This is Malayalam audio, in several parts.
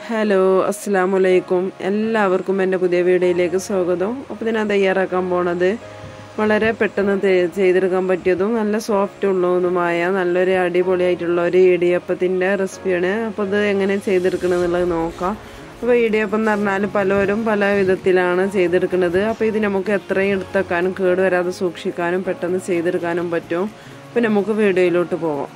ഹലോ അസ്സാം വലൈക്കും എല്ലാവർക്കും എൻ്റെ പുതിയ വീഡിയോയിലേക്ക് സ്വാഗതം അപ്പോൾ ഞാൻ തയ്യാറാക്കാൻ പോണത് വളരെ പെട്ടെന്ന് തെ- ചെയ്തെടുക്കാൻ പറ്റിയതും നല്ല സോഫ്റ്റ് ഉള്ളതുമായ നല്ലൊരു അടിപൊളിയായിട്ടുള്ള ഒരു ഇടിയപ്പത്തിൻ്റെ റെസിപ്പിയാണ് അപ്പോൾ ഇത് എങ്ങനെ ചെയ്തെടുക്കണം എന്നുള്ളത് നോക്കാം അപ്പോൾ ഇടിയപ്പം എന്ന് പറഞ്ഞാൽ പലരും പല വിധത്തിലാണ് ചെയ്തെടുക്കുന്നത് അപ്പോൾ ഇത് നമുക്ക് എത്രയും എടുത്തേക്കാനും കേട് വരാതെ സൂക്ഷിക്കാനും പെട്ടെന്ന് ചെയ്തെടുക്കാനും പറ്റും അപ്പോൾ നമുക്ക് വീഡിയോയിലോട്ട് പോവാം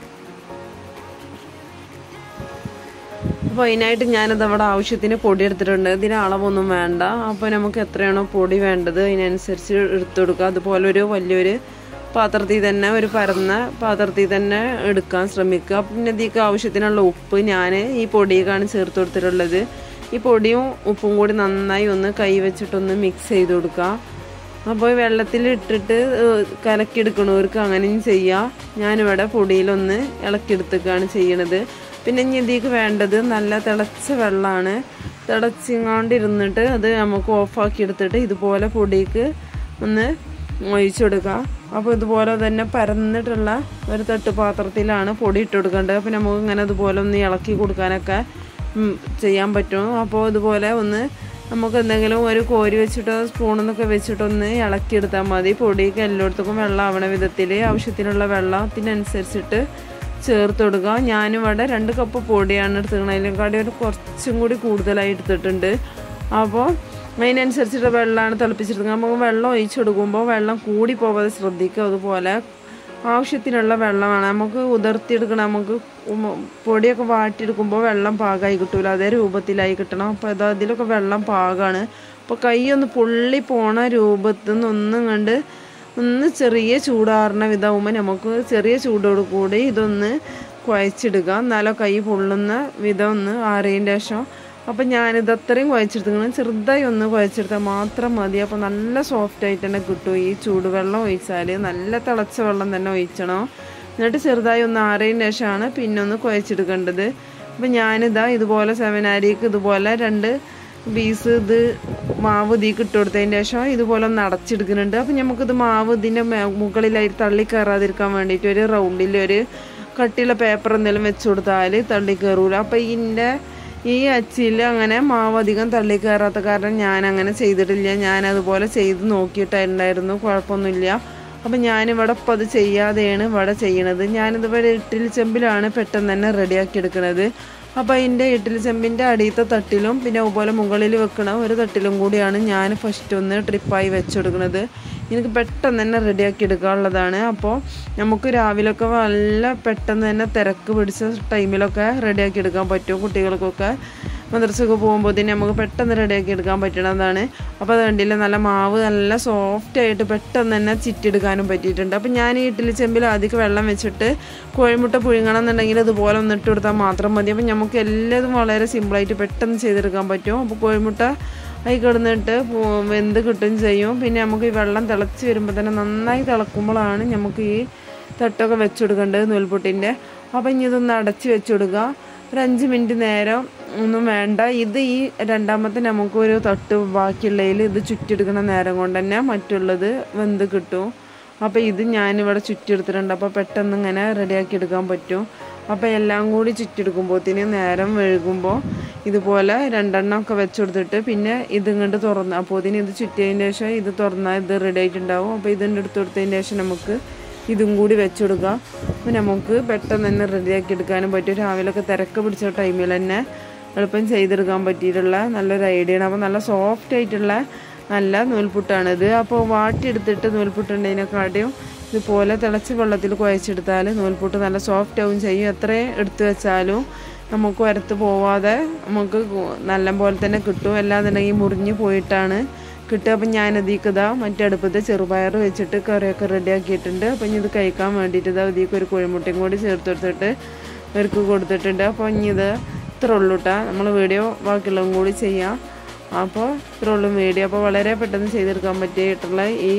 അപ്പോൾ അതിനായിട്ട് ഞാനത് അവിടെ ആവശ്യത്തിന് പൊടി എടുത്തിട്ടുണ്ട് ഇതിന് അളവൊന്നും വേണ്ട അപ്പോൾ നമുക്ക് എത്രയാണോ പൊടി വേണ്ടത് അതിനനുസരിച്ച് എടുത്തു കൊടുക്കുക അതുപോലെ ഒരു വലിയൊരു പാത്രത്തിൽ തന്നെ ഒരു പരന്ന പാത്രത്തിൽ തന്നെ എടുക്കാൻ ശ്രമിക്കുക പിന്നെ ഇതിലേക്ക് ആവശ്യത്തിനുള്ള ഉപ്പ് ഞാൻ ഈ പൊടിയൊക്കെയാണ് ചേർത്ത് കൊടുത്തിട്ടുള്ളത് ഈ പൊടിയും ഉപ്പും കൂടി നന്നായി ഒന്ന് കൈ വെച്ചിട്ടൊന്ന് മിക്സ് ചെയ്ത് കൊടുക്കുക അപ്പോൾ വെള്ളത്തിൽ ഇട്ടിട്ട് ഏഹ്, കലക്കിയെടുക്കണവർക്ക് അങ്ങനെയും ചെയ്യാം ഞാനിവിടെ പൊടിയിലൊന്ന് ഇളക്കിയെടുത്തേക്കാണ് ചെയ്യണത് പിന്നെ ഇനി ഇതിലേക്ക് വേണ്ടത് നല്ല തിളച്ച വെള്ളമാണ് തിളച്ചിങ്ങാണ്ടിരുന്നിട്ട് അത് നമുക്ക് ഓഫാക്കി എടുത്തിട്ട് ഇതുപോലെ പൊടിക്ക് ഒന്ന് ഒഴിച്ചു കൊടുക്കുക അപ്പോൾ ഇതുപോലെ തന്നെ പരന്നിട്ടുള്ള ഒരു തട്ടുപാത്രത്തിലാണ് പൊടി ഇട്ട് കൊടുക്കേണ്ടത് അപ്പോൾ നമുക്ക് ഇങ്ങനെ ഇതുപോലെ ഒന്ന് ഇളക്കി കൊടുക്കാനൊക്കെ ഉം, ചെയ്യാൻ പറ്റും അപ്പോൾ ഇതുപോലെ ഒന്ന് നമുക്ക് എന്തെങ്കിലും ഒരു കോരി വെച്ചിട്ടോ സ്പൂണെന്നൊക്കെ വെച്ചിട്ടൊന്ന് ഇളക്കിയെടുത്താൽ മതി പൊടിക്ക് എല്ലായിടത്തേക്കും വെള്ളം ആവണ വിധത്തിൽ ആവശ്യത്തിനുള്ള വെള്ളത്തിനനുസരിച്ചിട്ട് ചേർത്ത് കൊടുക്കുക ഞാനിവിടെ രണ്ട് കപ്പ് പൊടിയാണ് എടുത്തിരിക്കുന്നത് അതിനെക്കാട്ടി ഒരു കുറച്ചും കൂടി കൂടുതലായി എടുത്തിട്ടുണ്ട് അപ്പോൾ അതിനനുസരിച്ചിട്ട് വെള്ളമാണ് തിളപ്പിച്ചെടുക്കുക നമുക്ക് വെള്ളം ഒഴിച്ചു കൊടുക്കുമ്പോൾ വെള്ളം കൂടി പോവാതെ ശ്രദ്ധിക്കുക അതുപോലെ ആവശ്യത്തിനുള്ള വെള്ളമാണ് നമുക്ക് ഉതിർത്തിയെടുക്കണം നമുക്ക് ഉം- പൊടിയൊക്കെ വാട്ടിയെടുക്കുമ്പോൾ വെള്ളം പാകമായി കിട്ടൂല അതേ രൂപത്തിലായി കിട്ടണം അപ്പോൾ അത് അതിലൊക്കെ വെള്ളം പാകമാണ് അപ്പോൾ കൈ ഒന്ന് പൊള്ളി പോണ രൂപത്തിൽ നിന്നൊന്നും കണ്ട് ഒന്ന് ചെറിയ ചൂടാറുന്ന വിധമാകുമ്പോൾ നമുക്ക് ചെറിയ ചൂടോട് കൂടി ഇതൊന്ന് കുഴച്ചിടുക എന്നാലോ കൈ പൊള്ളുന്ന വിധം ഒന്ന് ആറിയതിൻ്റെ ശേഷം അപ്പം ഞാനിത് അത്രയും കുഴച്ചെടുത്തിങ്ങനെ ചെറുതായി ഒന്ന് കുഴച്ചെടുത്താൽ മാത്രം മതി അപ്പോൾ നല്ല സോഫ്റ്റ് ആയിട്ട് തന്നെ കിട്ടും ഈ ചൂടുവെള്ളം ഒഴിച്ചാൽ നല്ല തിളച്ച വെള്ളം തന്നെ ഒഴിച്ചണം എന്നിട്ട് ചെറുതായി ഒന്ന് ആറിയതിന് ശേഷമാണ് പിന്നെ ഒന്ന് കുഴച്ചെടുക്കേണ്ടത് അപ്പം ഞാനിതാ ഇതുപോലെ സെവനാരിക്ക് ഇതുപോലെ രണ്ട് പീസ് ഇത് മാവ് ഇതിക്ക് ഇട്ട് കൊടുത്തതിന് ശേഷം ഇതുപോലെ ഒന്ന് അടച്ചെടുക്കുന്നുണ്ട് അപ്പം നമുക്കിത് മാവ് ഇതിൻ്റെ മേ- മുകളിലായി തള്ളി കയറാതിരിക്കാൻ വേണ്ടിയിട്ട് ഒരു റൗണ്ടിൽ ഒരു കട്ടിയുള്ള പേപ്പർ എന്തെങ്കിലും വെച്ച് കൊടുത്താൽ തള്ളി കയറൂല അപ്പം ഇതിൻ്റെ ഈ അച്ചിൽ അങ്ങനെ മാവ് അധികം തള്ളി കയറാത്ത കാരണം ഞാൻ അങ്ങനെ ചെയ്തിട്ടില്ല ഞാൻ അതുപോലെ ചെയ്ത് നോക്കിയിട്ടുണ്ടായിരുന്നു കുഴപ്പമൊന്നുമില്ല അപ്പം ഞാനിവിടെ ഇപ്പോൾ അത് ചെയ്യാതെയാണ് ഇവിടെ ചെയ്യണത് ഞാനിതുപോലെ ഇഡ്ഡലി ചെമ്പിലാണ് പെട്ടെന്ന് തന്നെ റെഡിയാക്കി എടുക്കുന്നത് അപ്പോൾ അതിൻ്റെ ഇഡ്ഡലി ചെമ്പിൻ്റെ അടിയത്തെ തട്ടിലും പിന്നെ അതുപോലെ മുകളിൽ വെക്കണ ഒരു തട്ടിലും കൂടിയാണ് ഞാൻ ഫസ്റ്റ് ഒന്ന് ട്രിപ്പായി വെച്ചെടുക്കുന്നത് എനിക്ക് പെട്ടെന്ന് തന്നെ റെഡിയാക്കി എടുക്കാനുള്ളതാണ് അപ്പോൾ നമുക്ക് രാവിലെയൊക്കെ നല്ല പെട്ടെന്ന് തന്നെ തിരക്ക് പിടിച്ച ടൈമിലൊക്കെ റെഡിയാക്കി എടുക്കാൻ പറ്റും കുട്ടികൾക്കൊക്കെ മദ്രസക്ക് പോകുമ്പോൾ തന്നെ നമുക്ക് പെട്ടെന്ന് റെഡിയാക്കി എടുക്കാൻ പറ്റണതാണ് അപ്പോൾ അത് കണ്ടില്ല നല്ല മാവ് നല്ല സോഫ്റ്റ് ആയിട്ട് പെട്ടെന്ന് തന്നെ ചിറ്റെടുക്കാനും പറ്റിയിട്ടുണ്ട് അപ്പോൾ ഞാൻ ഈ ഇഡ്ഡലി ചെമ്പിൽ ആദ്യം വെള്ളം വെച്ചിട്ട് കോഴിമുട്ട പുഴുങ്ങണം എന്നുണ്ടെങ്കിൽ അതുപോലെ ഒന്ന് ഇട്ട് കൊടുത്താൽ മാത്രം മതി അപ്പോൾ നമുക്ക് എല്ലാതും വളരെ സിമ്പിളായിട്ട് പെട്ടെന്ന് ചെയ്തെടുക്കാൻ പറ്റും അപ്പോൾ കോഴിമുട്ട അതിൽ കിടന്നിട്ട് പോ- വെന്ത് കിട്ടുകയും ചെയ്യും പിന്നെ നമുക്ക് ഈ വെള്ളം തിളച്ച് വരുമ്പോൾ തന്നെ നന്നായി തിളക്കുമ്പോഴാണ് നമുക്ക് ഈ തട്ടൊക്കെ വെച്ച് കൊടുക്കേണ്ടത് നൂൽപുട്ടിൻ്റെ അപ്പം ഇനി ഇതൊന്ന് അടച്ച് വെച്ച് കൊടുക്കുക ഒരു അഞ്ച് മിനിറ്റ് നേരം ഒന്നും വേണ്ട ഇത് ഈ രണ്ടാമത്തെ നമുക്ക് ഒരു തട്ട് ബാക്കിയുള്ളതിൽ ഇത് ചുറ്റിയെടുക്കുന്ന നേരം കൊണ്ട് തന്നെ മറ്റുള്ളത് വെന്ത് കിട്ടും അപ്പോൾ ഇത് ഞാനിവിടെ ചുറ്റിയെടുത്തിട്ടുണ്ട് അപ്പോൾ പെട്ടെന്ന് ഇങ്ങനെ റെഡിയാക്കി എടുക്കാൻ പറ്റും അപ്പോൾ എല്ലാം കൂടി ചുറ്റിയെടുക്കുമ്പോഴത്തേന് നേരം വഴുകുമ്പോൾ ഇതുപോലെ രണ്ടെണ്ണം ഒക്കെ വെച്ച് കൊടുത്തിട്ട് പിന്നെ ഇത് ഇങ്ങോട്ട് തുറന്ന് അപ്പോഴത്തേന് ഇത് ചുറ്റിയതിന് ശേഷം ഇത് തുറന്നാൽ ഇത് റെഡി ആയിട്ടുണ്ടാവും അപ്പോൾ ഇതിൻ്റെ എടുത്ത് കൊടുത്തതിന് ശേഷം നമുക്ക് ഇതും കൂടി വെച്ച് കൊടുക്കുക അപ്പോൾ നമുക്ക് പെട്ടെന്ന് തന്നെ റെഡിയാക്കി എടുക്കാനും പറ്റും രാവിലെയൊക്കെ തിരക്ക് പിടിച്ച ടൈമിൽ തന്നെ എളുപ്പം ചെയ്തെടുക്കാൻ പറ്റിയിട്ടുള്ള നല്ലൊരു ഐഡിയ ആണ് അപ്പോൾ നല്ല സോഫ്റ്റ് ആയിട്ടുള്ള നല്ല നൂൽപുട്ടാണിത് അപ്പോൾ വാട്ടിയെടുത്തിട്ട് നൂൽപുട്ടുണ്ടതിനെക്കാട്ടിയും ഇതുപോലെ തിളച്ച വെള്ളത്തിൽ കുഴച്ചെടുത്താൽ നൂൽപുട്ട് നല്ല സോഫ്റ്റ് ആവും ചെയ്യും എത്രയും എടുത്തു വെച്ചാലും നമുക്ക് വരത്ത് പോവാതെ നമുക്ക് നല്ല പോലെ തന്നെ കിട്ടും അല്ലാന്നുണ്ടെങ്കിൽ മുറിഞ്ഞ് പോയിട്ടാണ് കിട്ടുക അപ്പം ഞാനതിലേക്ക് ഇതാ മറ്റേ അടുപ്പത്ത് ചെറുപയർ വെച്ചിട്ട് കറിയൊക്കെ റെഡിയാക്കിയിട്ടുണ്ട് അപ്പം ഇനി ഇത് കഴിക്കാൻ വേണ്ടിയിട്ട് ഇതാ ഇതിലേക്ക് ഒരു കോഴിമുട്ടയും കൂടി ചേർത്ത് കൊടുത്തിട്ട് ഇവർക്ക് കൊടുത്തിട്ടുണ്ട് അപ്പോൾ ഇനി ഇത് ഇത്ര ഉള്ളൂ കേട്ടോ നമ്മൾ വീഡിയോ ബാക്കിയുള്ളതും കൂടി ചെയ്യാം അപ്പോൾ ഇത്ര ഉള്ളൂ വീഡിയോ അപ്പോൾ വളരെ പെട്ടെന്ന് ചെയ്തെടുക്കാൻ പറ്റിയിട്ടുള്ള ഈ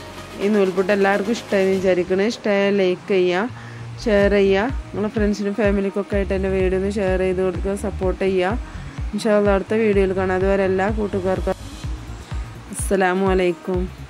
ഈ നൂൽപുട്ട് എല്ലാവർക്കും ഇഷ്ടമായി വിചാരിക്കണേ ഇഷ്ടമായ ലൈക്ക് ചെയ്യുക ഷെയർ ചെയ്യുക നിങ്ങളെ ഫ്രണ്ട്സിനും ഫാമിലിക്കൊക്കെ ആയിട്ട് എൻ്റെ വീഡിയോ ഒന്ന് ഷെയർ ചെയ്ത് കൊടുക്കുക സപ്പോർട്ട് ചെയ്യുക ഇൻഷാല്ല അടുത്ത വീഡിയോയിൽ കാണാം അതുവരെ എല്ലാ കൂട്ടുകാർക്കും അസ്സലാമു അലൈക്കും